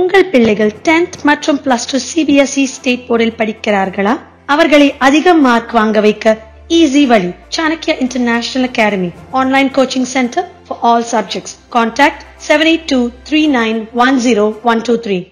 உங்கள் பிள்ளைகள் 10th மற்றும் பிளஸ் டூ சிபிஎஸ்இ ஸ்டேட் போர்டில் படிக்கிறார்களா அவர்களை அதிக மார்க் வாங்க வைக்க ஈஸி வழி Chanakya international academy online coaching centre for all subjects contact seven eight two three nine one zero one two three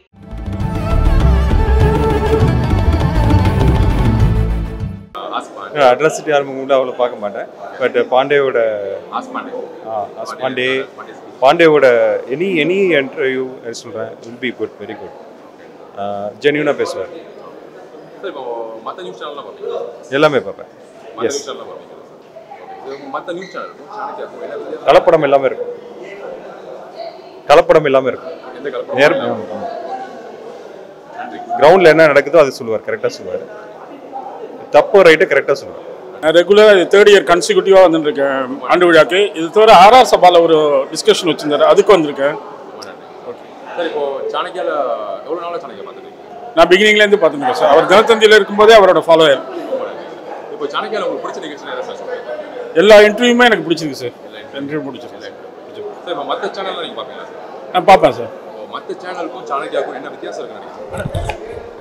அட்ரஸிட்டி யாரும் கூட அவ்வளோ பார்க்க மாட்டேன் பட் பாண்டேவோட ஆஸ் பாண்டே பாண்டேவோட எனி எனி இன்டர்வியூ சொல்கிறேன் will be good very good ஜென்யூனாக பேசுவார் சார் இப்போ மற்ற நியூஸ் சேனல்லாம் பார்த்தீங்களா எல்லாமே பார்ப்பேன் மற்ற எஸ் நியூஸ் சேனல்லாம் பார்த்தீங்களா சார் மற்ற நியூஸ் சேனலுக்கும் சாணக்கியாக்கும் என்ன வித்தியாசம் கலப்படம் இல்லாமல் இருக்கும் கலப்படம் இல்லாமல் இருக்கும் எந்த கலப்படம் நேர் கிரவுண்டில் என்ன நடக்குதோ அது சொல்லுவார் கரெக்டாக சொல்லுவார் தப்பு ரைட்டு கரெக்டாக சொல்லுவார் நான் ரெகுலராக தேர்ட் இயர் கன்சிக்யூட்டிவாக வந்துருக்கேன் ஆண்டு விழாக்கு இது தவிர ஆர்ஆர் சபாவில் ஒரு டிஸ்கஷன் வச்சிருந்தாரு அதுக்கு வந்திருக்கேன் சார் இப்போ சாணக்கியால எவ்வளோ நாளாக சாணக்கியா பார்த்துட்டு இருக்கீங்க நான் பிகினிங்லேருந்து பார்த்துருக்கேன் சார் அவர் தினத்தந்தியில் இருக்கும்போதே அவரோட ஃபாலோயர் இப்போ சாணக்கியால உங்களுக்கு பிடிச்ச நிகழ்ச்சி எதை சார் சொல்றீங்க எல்லா இன்டர்வியூமே எனக்கு பிடிச்சிருக்கு சார் இன்டர்வியூ பிடிச்சிருக்கு சார் சார் இப்போ மற்ற சேனல்லாம் நீங்கள் பார்ப்பீங்களா சார் நான் பார்ப்பேன் சார் இப்போ மற்ற சேனலுக்கும் சாணக்கியாவுக்கும் என்ன வித்தியாசம் இருக்குன்னு நினைக்கிறீங்க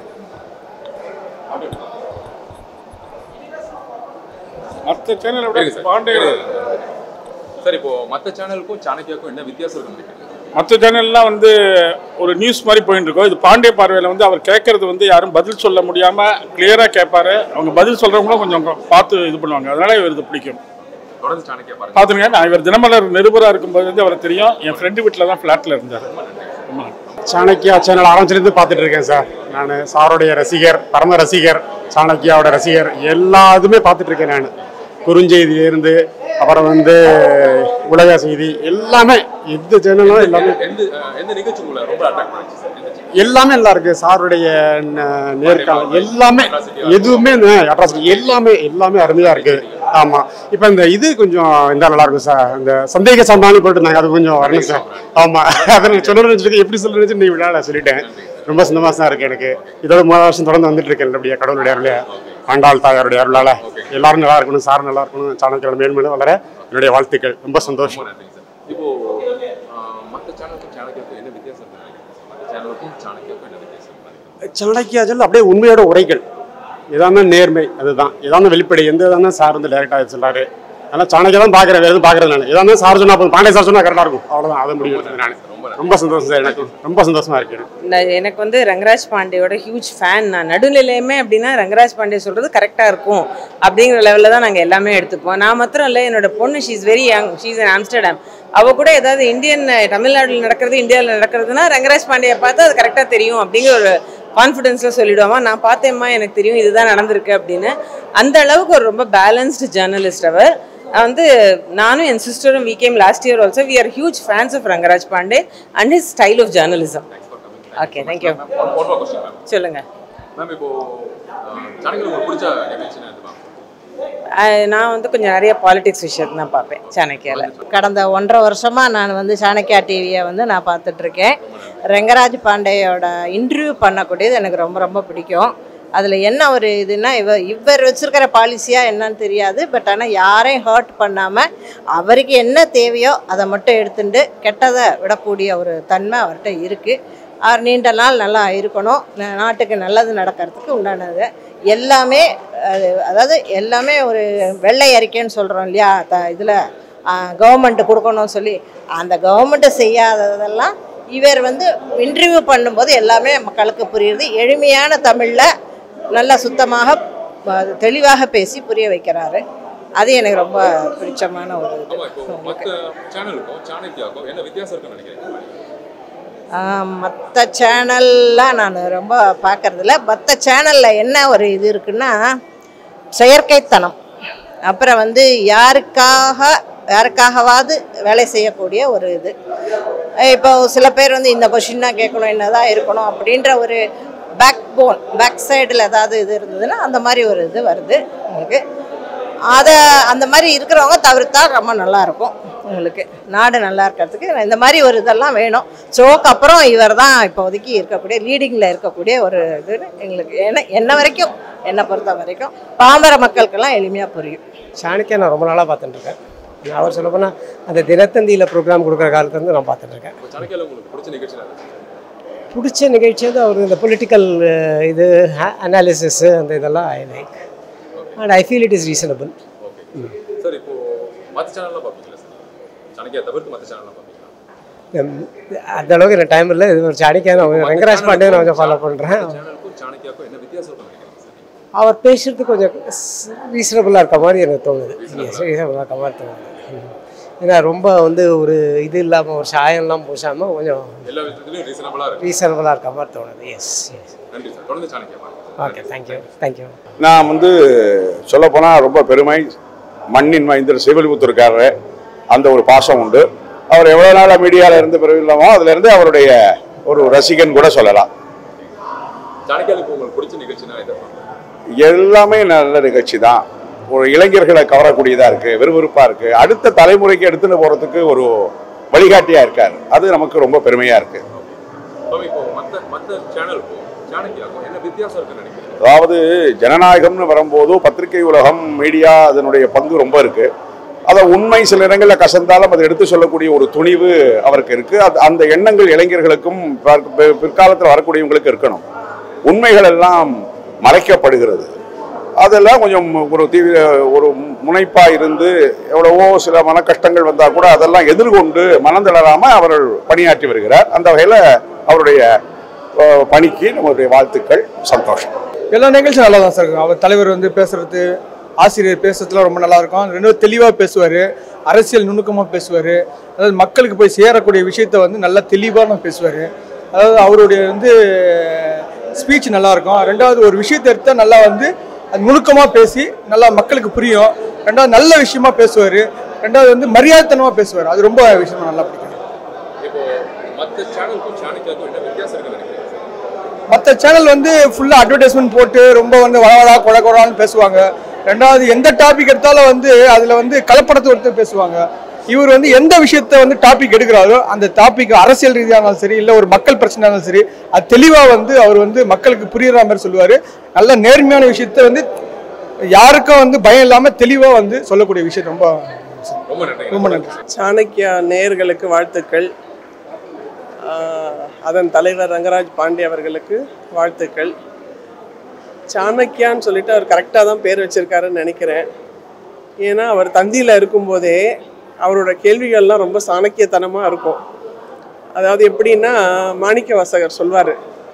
மற்ற சேனலை இருங்க விட சார். பாண்டே சார் இப்போ மற்ற சேனலுக்கும் சாணக்கியாவுக்கும் என்ன வித்தியாசம் இருக்குன்னு நினைக்கிறீங்க மற்ற சேனல்லாம் வந்து ஒரு நியூஸ் மாதிரி போயிட்டு இருக்கோம் இது பாண்டே பார்வையில் வந்து அவர் கேட்கறது வந்து யாரும் பதில் சொல்ல முடியாமல் கிளியராக கேட்பாரு அவங்க பதில் சொல்கிறவங்களும் கொஞ்சம் பார்த்து இது பண்ணுவாங்க அதனால இவர் இது பிடிக்கும் தொடர்ந்து சாணக்கியா பாருங்க பார்த்துருங்க நான் இவர் தினமலர் நிருபராக இருக்கும்போது வந்து அவரை தெரியும் என் ஃப்ரெண்டு வீட்டில் தான் ஃப்ளாட்டில் இருந்தார் ரொம்ப நன்றி. சாணக்கியா சேனல் ஆரம்பிச்சிலேருந்து பார்த்துட்டு இருக்கேன் சார் நான் சாருடைய ரசிகர் பரம ரசிகர் சாணக்கியாவோட ரசிகர் எல்லா இதுவுமே பார்த்துட்டு இருக்கேன் நான் குறுஞ்செய்தியிலேருந்து அப்புறம் வந்து உலக செய்தி எல்லாமே எந்த சேனலும் எல்லாமே எந்த அஹ், எந்த நிகழ்ச்சி உங்களை ரொம்ப அட்ராக்ட் பண்ணுச்சு சார் எந்த channel? எல்லாமே நல்லா இருக்கு சாருடைய ந- நேர்காணல் எல்லாமே எதுவுமே அட்ராசிட்டி எல்லாமே எல்லாமே அருமையா இருக்கு ஆமா இப்போ இந்த இது கொஞ்சம் இந்த நல்லா இருக்கும் சார் இந்த சந்தேக சந்தானம் போட்டுருந்தாங்க அது கொஞ்சம் வரணும் சார் ஆமா அதை நான் சொல்லணும்னு வச்சுருக்கேன் எப்படி சொல்லணும்னு நீ விழாவில் சொல்லிட்டேன் ரொம்ப சந்தோஷமா இருக்கு எனக்கு இதோட மூணு வருஷம் தொடர்ந்து வந்துட்டு இருக்கேன் அப்படியே கடவுளுடைய அருள ஆண்டாள் தாயாருடைய அருளால எல்லாரும் நல்லா இருக்கணும் சார் நல்லா இருக்கணும் சாணக்கியோட மேன்மேலும் வளர என்னுடைய வாழ்த்துக்கள் ரொம்ப சந்தோஷம் ரொம்ப நன்றிங்க சார் இப்போ அஹ், மற்ற சேனலுக்கும் சாணக்கியாவுக்கும் என்ன வித்தியாசம் இருக்குன்னு நினைக்கிறீங்க மற்ற சேனலுக்கும் சாணக்கியாவுக்கும் என்ன வித்தியாசம் இருக்குன்னு நினைக்கிறீங்க சாணக்கியாஜல் அப்படியே உண்மையோட உரைகள் இதான நேர்மை அதுதான் இதான வெளிப்படை எந்த இதான சார் வந்து டைரக்டாக சொல்றாரு அதனால் சாணக்கியா தான் பார்க்குறேன் வேறு எதுவும் பார்க்குறது நான் இதான சார் சொன்னா போதும் பாண்டே சார் சொன்னா கரெக்டாக இருக்கும் அவ்வளோதான் அதை முடிவு எடுத்தது நான் ரொம்ப சந்தோஷம் சார் எனக்கு ரொம்ப சந்தோஷமா இருக்கு எனக்கு. நான் எனக்கு வந்து ரங்கராஜ் பாண்டேயோட ஹியூஜ் ஃபேன் நான் நடுநிலையுமே அப்படின்னா ரங்கராஜ் பாண்டே சொல்கிறது கரெக்டாக இருக்கும் அப்படிங்கிற லெவலில் தான் நாங்கள் எல்லாமே எடுத்துப்போம் நான் மாத்திரம் இல்லை என்னோட பொண்ணு she is very young she is Amsterdam அவள் கூட ஏதாவது இந்தியன் தமிழ்நாட்டில் நடக்கிறது இந்தியாவில் நடக்கிறதுனா ரங்கராஜ் பாண்டியை பார்த்து அது கரெக்டாக தெரியும் அப்படிங்கிற ஒரு கான்ஃபிடென்ஸில் சொல்லிடுவாமா நான் பார்த்தேம்மா எனக்கு தெரியும் இதுதான் நடந்திருக்கு அப்படின்னு அந்த அளவுக்கு ஒரு ரொம்ப பேலன்ஸ்டு ஜேர்னலிஸ்ட் அவர் நான் வந்து நானும் என் சிஸ்டரும் we came last year also we are huge fans of Rangaraj Pandey and his style of journalism okay thank you one one more question ma'am சொல்லுங்க மேம் இப்போ அஹ், சாணக்கியால உங்களுக்கு பிடிச்ச நிகழ்ச்சினா எது மேம் அஹ் நான் வந்து கொஞ்சம் நிறைய பாலிடிக்ஸ் விஷயத்தை தான் பார்ப்பேன் சாணக்கியாவில் கடந்த ஒன்றரை வருஷமாக நான் வந்து சாணக்கியா டிவியை வந்து நான் பார்த்துட்ருக்கேன் ரெங்கராஜ் பாண்டேயோட இன்டர்வியூ பண்ணக்கூடியது எனக்கு ரொம்ப ரொம்ப பிடிக்கும் அதில் என்ன ஒரு இதுன்னா இவ இவர் வச்சுருக்கிற பாலிசியாக என்னன்னு தெரியாது பட் ஆனால் யாரையும் ஹர்ட் பண்ணாமல் அவருக்கு என்ன தேவையோ அதை மட்டும் எடுத்துட்டு கெட்டதை விடக்கூடிய ஒரு தன்மை அவர்கிட்ட இருக்குது அவர் நீண்ட நாள் நல்லா இருக்கணும் நா- நாட்டுக்கு நல்லது நடக்கிறதுக்கு உண்டானது எல்லாமே அது அதாவது எல்லாமே ஒரு வெள்ளை அறிக்கைன்னு சொல்கிறோம் இல்லையா த இதில் கவர்மெண்ட் கொடுக்கணும்னு சொல்லி அந்த கவர்மெண்ட்டு செய்யாததெல்லாம் இவர் வந்து இன்டர்வியூ பண்ணும்போது எல்லாமே மக்களுக்கு புரியுது எளிமையான தமிழில் நல்லா சுத்தமாக அஹ், தெளிவாக பேசி புரிய வைக்கிறாரு அது எனக்கு ரொம்ப பிடிச்சமான ஒரு இது ஆமா இப்போ மற்ற சேனலுக்கும் சாணக்கியாவுக்கும் என்ன வித்தியாசம் இருக்குன்னு நினைக்கிறீங்க மற்ற சேனல்லாம் நான் ரொம்ப பார்க்கறதில்ல மற்ற சேனலில் என்ன ஒரு இது இருக்குன்னா செயற்கைத்தனம் அப்புறம் வந்து யாருக்காக யாருக்காகவாவது வேலை செய்யக்கூடிய ஒரு இது இப்போ சில பேர் வந்து இந்த கொஷின் தான் கேட்கணும் என்னதான் இருக்கணும் அப்படின்ற ஒரு பேக் போன் பேக் சைடில் ஏதாவது இது இருந்ததுன்னா அந்த மாதிரி ஒரு இது வருது உங்களுக்கு அதை அந்த மாதிரி இருக்கிறவங்க தவிர்த்தா ரொம்ப நல்லா இருக்கும் உங்களுக்கு நாடு நல்லா இருக்கிறதுக்கு இந்த மாதிரி ஒரு இதெல்லாம் வேணும் ஷோக்கு அப்புறம் இவர் தான் இப்போதைக்கு இருக்கக்கூடிய லீடிங்கில் இருக்கக்கூடிய ஒரு இது எங்களுக்கு என்ன என்ன வரைக்கும் என்னை பொறுத்த வரைக்கும் பாமர மக்களுக்கெல்லாம் எளிமையாக புரியும் சாணக்கியா நான் ரொம்ப நாளாக பார்த்துட்டு இருக்கேன் அவர் சொல்ல போனால் அந்த தினத்தந்தியில் ப்ரோக்ராம் கொடுக்குற காலத்துலேருந்து நான் பார்த்துட்டு இருக்கேன் இப்போ சாணக்கியால உங்களுக்கு பிடிச்ச நிகழ்ச்சி என்ன பிடிச்ச நிகழ்ச்சி வந்து அவர் இந்த பொலிட்டிக்கல் இது அனாலிசிஸ் அந்த இதெல்லாம் I like and I feel it is reasonable okay sir இப்போ மற்ற சேனல்லாம் பார்ப்பீங்களா சார் சாணக்கியா தவிர்த்து மற்ற சேனல்லாம் பார்ப்பீங்களா அந்த அளவுக்கு எனக்கு டைம் இல்லை இது ஒரு சாணிக்கான வெங்கராஜ் பாண்டே நான் கொஞ்சம் ஃபாலோ பண்ணுறேன் சேனலுக்கும் சாணக்கியாவுக்கும் என்ன வித்தியாசம் இருக்குன்னு நினைக்கிறீங்க சார் அவர் பேசுறது கொஞ்சம் ரீசனபுளாக இருக்க மாதிரி எனக்கு தோணுது ரீசனபுளாக இருக்க மாதிரி தோணுது ம். ஏன்னா ரொம்ப வந்து ஒரு இது இல்லாமல் ஒரு சாயம்லாம் பூசாமல் கொஞ்சம் எல்லா விஷயத்துலையும் ரீசனபிளாக இருக்கு ரீசனபுளாக இருக்க மாதிரி தோணுது எஸ் எஸ் நன்றி சார் தொடர்ந்து சாணக்கியா பாருங்க ஓகே தேங்க்யூ தேங்க்யூ நான் வந்து சொல்லப்போனால் ரொம்ப பெருமை மண்ணின் மைந்தர் சிவலிபுத்தூர்காரர் அந்த ஒரு பாசம் உண்டு அவர் எவ்வளோ நாளாக மீடியாவில் இருந்து பிறகு இல்லாமோ அதுலேருந்து அவருடைய ஒரு ரசிகன் கூட சொல்லலாம் சாணக்கியாவில் இப்போ உங்களுக்கு பிடிச்ச நிகழ்ச்சினா எதை பார்ப்பீங்க? எல்லாமே நல்ல நிகழ்ச்சி தான் ஒரு இளைஞர்களை கவரக்கூடியதாக இருக்குது விறுவிறுப்பாக இருக்குது அடுத்த தலைமுறைக்கு எடுத்துன்னு போகிறதுக்கு ஒரு வழிகாட்டியாக இருக்கார் அது நமக்கு ரொம்ப பெருமையாக இருக்குது சுவாமி, இப்போ மற்ற மற்ற சேனலுக்கும் சாணக்கியாவுக்கும் என்ன வித்தியாசம் இருக்குன்னு நினைக்கிறீங்க அதாவது ஜனநாயகம்னு வரும்போது பத்திரிகை உலகம் மீடியா அதனுடைய பங்கு ரொம்ப இருக்கு அதை உண்மை சில இடங்களில் கசந்தாலும் அதை எடுத்து சொல்லக்கூடிய ஒரு துணிவு அவருக்கு இருக்கு அது அந்த எண்ணங்கள் இளைஞர்களுக்கும் பிற்- பிற்- பிற்காலத்தில் வரக்கூடியவங்களுக்கு இருக்கணும் உண்மைகள் எல்லாம் மறைக்கப்படுகிறது அதெல்லாம் கொஞ்சம் ஒரு தீவிர ஒரு முனைப்பா இருந்து எவ்வளவோ சில மன கஷ்டங்கள் வந்தா கூட அதெல்லாம் எதிர்கொண்டு மனம் தளராம அவர் பணியாற்றி வருகிறார் அந்த வகையில் அவருடைய அஹ், பணிக்கு நம்முடைய வாழ்த்துக்கள் சந்தோஷம் எல்லா நிகழ்ச்சியும் நல்லா தான் சார் இருக்கும் அவர் தலைவர் வந்து பேசுறது ஆசிரியர் பேசுறதுலாம் ரொம்ப நல்லா இருக்கும் ரெண்டும் தெளிவாக பேசுவார் அரசியல் நுணுக்கமாக பேசுவார் அதாவது மக்களுக்கு போய் சேரக்கூடிய விஷயத்த வந்து நல்லா தெளிவாக பேசுவார் அதாவது அவருடைய வந்து ஸ்பீச் நல்லா இருக்கும் ரெண்டாவது ஒரு விஷயத்தை எடுத்தால் நல்லா வந்து அது நுணுக்கமாக பேசி நல்லா மக்களுக்கு புரியும் ரெண்டாவது நல்ல விஷயமா பேசுவார் ரெண்டாவது வந்து மரியாதைத்தனமாக பேசுவார் அது ரொம்ப விஷயமா நல்லா பிடிக்கும் இப்போ மற்ற சேனலுக்கும் சாணக்கியாவுக்கும் என்ன வித்தியாசம் இருக்குன்னு நினைக்கிறீங்க சார் மற்ற சேனல் வந்து ஃபுல்லாக அட்வர்டைஸ்மெண்ட் போட்டு ரொம்ப வந்து வளவளா கொட கொடான்னு பேசுவாங்க ரெண்டாவது எந்த டாபிக் எடுத்தாலும் வந்து அதில் வந்து கலப்படத்தை எடுத்து பேசுவாங்க இவர் வந்து எந்த விஷயத்த வந்து டாபிக் எடுக்கிறாரோ அந்த டாபிக் அரசியல் ரீதியாக இருந்தாலும் சரி இல்லை ஒரு மக்கள் பிரச்சனை இருந்தாலும் சரி அது தெளிவாக வந்து அவர் வந்து மக்களுக்கு புரியுற மாதிரி சொல்லுவார் நல்ல நேர்மையான விஷயத்த வந்து யாருக்கும் வந்து பயம் இல்லாமல் தெளிவாக வந்து சொல்லக்கூடிய விஷயம் ரொம்ப ரொம்ப நன்றி ரொம்ப நன்றி சாணக்கியா நேயர்களுக்கு வாழ்த்துக்கள் ஆஹ் அதன் தலைவர் ரங்கராஜ் பாண்டே அவர்களுக்கு வாழ்த்துக்கள் சாணக்கியான்னு சொல்லிட்டு அவர் கரெக்டாக தான் பேர் வச்சிருக்காருன்னு நினைக்கிறேன் ஏன்னா அவர் தந்தியில் இருக்கும்போதே அவரோட கேள்விகள்லாம் ரொம்ப சாணக்கியத்தனமாக இருக்கும் அதாவது எப்படின்னா மாணிக்க வாசகர் சொல்வார்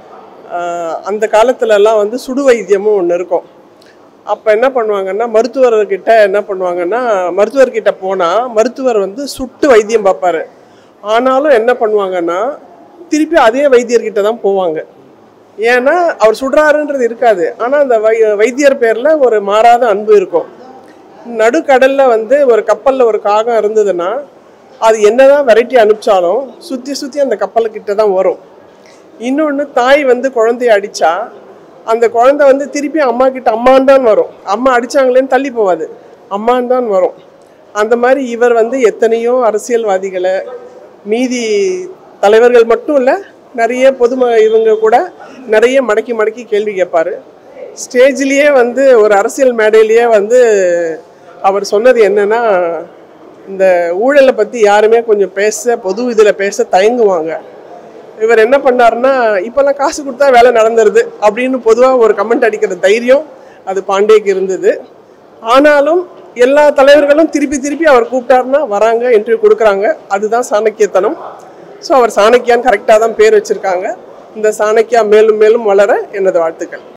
அந்த காலத்துலலாம் வந்து சுடு வைத்தியமும் ஒன்று இருக்கும் அப்போ என்ன பண்ணுவாங்கன்னா மருத்துவர்கிட்ட என்ன பண்ணுவாங்கன்னா மருத்துவர்கிட்ட போனால் மருத்துவர் வந்து சுட்டு வைத்தியம் பார்ப்பாரு ஆனாலும் என்ன பண்ணுவாங்கன்னா திருப்பி அதே வைத்தியர்கிட்ட தான் போவாங்க ஏன்னா அவர் சுடுறாருன்றது இருக்காது ஆனால் அந்த வை வைத்தியர் பேரில் ஒரு மாறாத அன்பு இருக்கும் நடுக்கடலில் வந்து ஒரு கப்பலில் ஒரு காகம் இருந்ததுன்னா அது என்னதான் வெரைட்டி அனுப்பிச்சாலும் சுற்றி சுற்றி அந்த கப்பலுக்கிட்ட தான் வரும் இன்னொன்று தாய் வந்து குழந்தைய அடித்தா அந்த குழந்தை வந்து திருப்பி அம்மா கிட்ட அம்மான் தான் வரும் அம்மா அடிச்சாங்களேன்னு தள்ளி போவாது அம்மான் தான் வரும் அந்த மாதிரி இவர் வந்து எத்தனையோ அரசியல்வாதிகளை மீதி தலைவர்கள் மட்டும் இல்லை நிறைய பொதும இவங்க கூட நிறைய மடக்கி மடக்கி கேள்வி கேட்பாரு ஸ்டேஜ்லேயே வந்து ஒரு அரசியல் மேடையிலேயே வந்து அவர் சொன்னது என்னன்னா இந்த ஊழலை பற்றி யாருமே கொஞ்சம் பேச பொது இதில் பேச தயங்குவாங்க இவர் என்ன பண்ணாருன்னா இப்போல்லாம் காசு கொடுத்தா வேலை நடந்துருது அப்படின்னு பொதுவாக ஒரு கமெண்ட் அடிக்கிற தைரியம் அது பாண்டேக்கு இருந்தது ஆனாலும் எல்லா தலைவர்களும் திருப்பி திருப்பி அவர் கூப்பிட்டாருன்னா வராங்க இன்டர்வியூ கொடுக்குறாங்க அதுதான் சாணக்கியத்தனம் ஸோ அவர் சாணக்கியான்னு கரெக்டாக தான் பேர் வச்சுருக்காங்க இந்த சாணக்கியா மேலும் மேலும் வளர எனது வாழ்த்துக்கள்